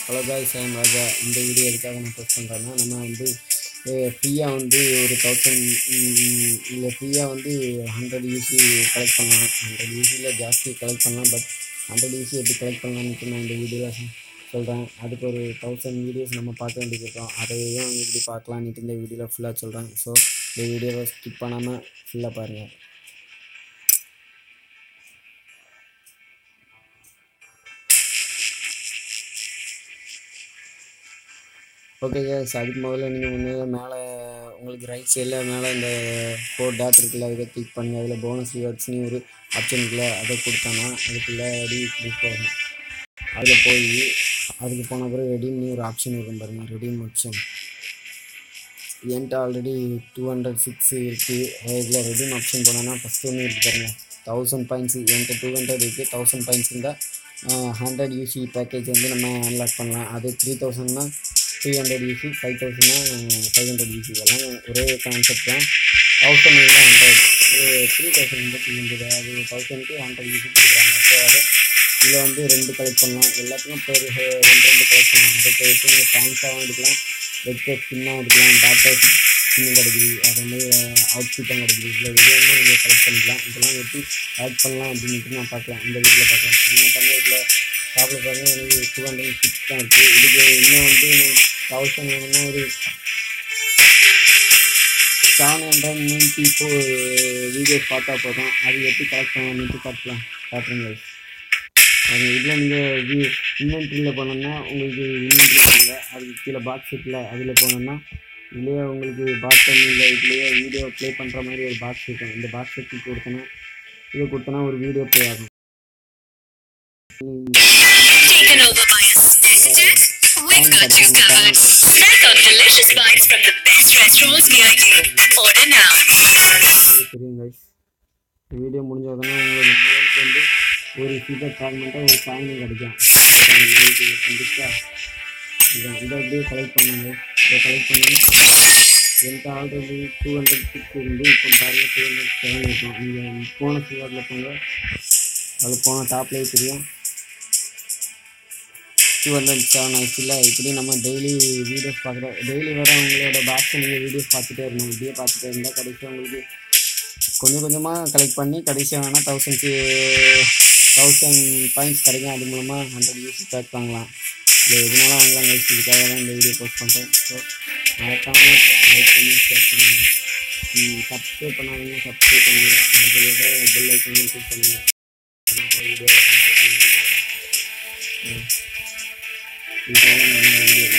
Hello guys I'm ராஜா இந்த video எதுக்காக நான் போஸ்ட் பண்ணுறேன்னா நம்ம வந்து ஃப்ரீயாக வந்து ஒரு தௌசண்ட் இல்லை ஃப்ரீயாக வந்து ஹண்ட்ரட் யூசி கலெக்ட் பண்ணலாம் ஹண்ட்ரட் யூசியில் ஜாஸ்தி கலெக்ட் பண்ணலாம் பட் ஹண்ட்ரட் யூசி எப்படி கலெக்ட் பண்ணலாம்னு நான் இந்த வீடியோவில் சொல்கிறேன் அதுக்கு ஒரு தௌசண்ட் வீடியோஸ் நம்ம பார்க்க வேண்டியது இருக்கும் அதையும் இப்படி பார்க்கலான்ட்டு இந்த வீடியோவில் ஃபுல்லாக சொல்கிறேன் ஸோ இந்த வீடியோவை ஸ்கிப் பண்ணாமல் ஃபுல்லாக பாருங்கள் ஓகே கேஸ் அதுக்கு முதல்ல நீங்கள் வந்து மேலே உங்களுக்கு ரைட் சைடில் மேலே இந்த ஃபோர் டாட் இருக்குல்ல அதை கிளிக் பண்ணி அதில் போனஸ் ரிவார்ட்ஸ்னு ஒரு ஆப்ஷன் இருக்குல்ல அதை கொடுத்தானா அதுக்குள்ளே ரெடி கிளிக் போகும் அதில் போய் அதுக்கு போன பிறகு ரெடின்னு ஒரு ஆப்ஷன் இருக்கும் பாருங்கள் ரெடீம் ஆப்ஷன் என்கிட்ட ஆல்ரெடி டூ ஹண்ட்ரட் சிக்ஸ் இருக்குது இதில் ரெடீம் ஆப்ஷன் போனோன்னா ஃபஸ்ட்டு ஒன்று இருக்குது பாருங்கள் தௌசண்ட் பாயிண்ட்ஸ் என்கிட்ட டூ ஹண்ட்ரட் இருக்குது தௌசண்ட் பாயிண்ட்ஸ் இருந்தால் ஹண்ட்ரட் யூசி பேக்கேஜ் வந்து நம்ம அன்லாக் பண்ணலாம் அது த்ரீ தௌசண்ட்னா த்ரீ ஹண்ட்ரட் யூசி ஃபைவ் தௌசண்ட்னா ஃபைவ் ஹண்ட்ரட் யூசி இதெல்லாம் ஒரே கான்செப்ட் தான் தௌசண்ட் இல்லை ஹண்ட்ரட் த்ரீ தௌசண்ட் வந்து த்ரீ ஹண்ட்ரட் அது தௌசண்ட்க்கு ஹண்ட்ரட் யூசி கொடுக்குறாங்க ஸோ அதை இதில் வந்து ரெண்டு கலெக்ட் பண்ணலாம் எல்லாத்துக்கும் இப்போ ஒரு ரெண்டு ரெண்டு கலெக்ட் பண்ணலாம் அதை தவிர்த்து நீங்கள் பேங்க்ஸாகவும் எடுக்கலாம் ரெட் கட் ஸ்கின்னாக எடுக்கலாம் டாட்டா ஸ்கின்னும் கிடைக்குது அதே மாதிரி அவுட்ஃபிட்டும் கிடைக்குது இதில் எது வேணுமோ நீங்கள் கலெக்ட் பண்ணிக்கலாம் இதெல்லாம் எப்படி கலெக்ட் பண்ணலாம் அப்படின்ட்டு நான் பார்க்கலாம் இந்த வீட்டில் பார்க்கலாம் என்ன பண்ண இதில் ஷாப்பில் பாருங்கள் எனக்கு டூ ஹண்ட்ரட் சிக்ஸ் தான் இருக்குது இதுக்கு இன்னும் வந்து தௌசண்ட் வேணும்னா ஒரு seven hundred ninety four videos பார்த்தா போதும் அது எப்படி கலெக்ட் பண்ணலாம்னு பார்க்கலாம் காட்டுறேங்க அது இதில் நீங்கள் வி இன்வென்ட்ரியில் போனோம்னா உங்களுக்கு இன்வென்ட்ரி பண்ணுங்க அதுக்கு கீழே பாக்ஸ் இருக்குல்ல அதில் போனோம்னா இதுலேயே உங்களுக்கு பாட்டம் இல்லை இதுலேயே வீடியோ ப்ளே பண்ணுற மாதிரி ஒரு பாக்ஸ் இருக்கும் இந்த பாக்ஸை கிளிக் கொடுத்தோன்னா இதை கொடுத்தோன்னா ஒரு வீடியோ ப்ளே ஆகும் Taken over by a snatcher? We've got you covered. Snack on delicious bites from the best restaurants near you. Order now. உங்களுக்கு தெரியும் கைஸ் இந்த வீடியோ முடிஞ்ச உடனே உங்களோட மொபைலுக்கு வந்து ஒரு ஃபீச்சர் ஃப்ராக்மெண்ட்டாக ஒரு காயினும் கிடைக்கும் உங்களுக்கு வந்துச்சா இதுதான் இதை அப்படியே கலெக்ட் பண்ணுங்க இதை கலெக்ட் பண்ணி என்கிட்ட ஆல்ரெடி டூ ஹண்ட்ரட் சிக்ஸ் இருந்து இப்போ பாருங்கள் டூ ஹண்ட்ரட் செவன் இருக்கும் நீங்கள் போன ஃபிகரில் போங்க அது போன டாப்லேயே தெரியும் டூ ஹண்ட்ரட் செவன் ஆயிடுச்சுல இப்படி நம்ம டெய்லி வீடியோஸ் பார்க்குறோம் டெய்லி வர உங்களோட பாக்ஸை நீங்கள் வீடியோஸ் பார்த்துட்டே இருக்கணும் இப்படியே பார்த்துட்டே இருந்தால் கடைசியாக உங்களுக்கு கொஞ்சம் கொஞ்சமாக கலெக்ட் பண்ணி கடைசியாக வேணால் தௌசண்ட் தௌசண்ட் பாயிண்ட்ஸ் கிடைக்கும் அது மூலமாக ஹண்ட்ரட் யூஸ் பேக் வாங்கலாம் இல்லை எதுனால வாங்கலாம் கைஸ் இதுக்காக தான் இந்த வீடியோ போஸ்ட் பண்ணுறேன் ஸோ மறக்காமல் லைக் பண்ணி ஷேர் பண்ணுங்கள் சப்ஸ்கிரைப் பண்ணாதீங்க சப்ஸ்கிரைப் பண்ணுங்கள் அதை விட பெல் ஐக்கன் கிளிக் பண்ணுங்கள் அதான் வீடியோ வரேன் இதுக்காக நான் வீடியோ